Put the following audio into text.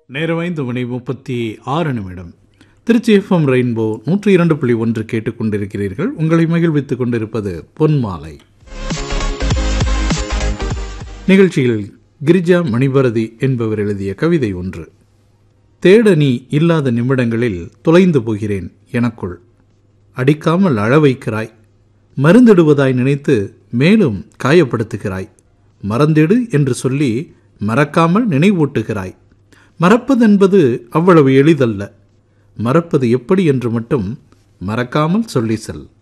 நேரம் ஐந்து மணி முப்பத்தி ஆறு நிமிடம் திருச்சி எஃப்எம் ரெயின்போ நூற்றி இரண்டு புள்ளி ஒன்று கேட்டுக்கொண்டிருக்கிறீர்கள் உங்களை மகிழ்வித்துக் கொண்டிருப்பது பொன்மாலை நிகழ்ச்சியில் கிரிஜா மணிபாரதி என்பவர் எழுதிய கவிதை ஒன்று தேட நீ இல்லாத நிமிடங்களில் தொலைந்து போகிறேன் எனக்குள் அடிக்காமல் அழ வைக்கிறாய் மருந்திடுவதாய் நினைத்து மேலும் காயப்படுத்துகிறாய் மறந்திடு என்று சொல்லி மறக்காமல் நினைவூட்டுகிறாய் மறப்பதென்பது அவ்வளவு எளிதல்ல மறப்பது எப்படி என்று மட்டும் மறக்காமல் சொல்லி செல்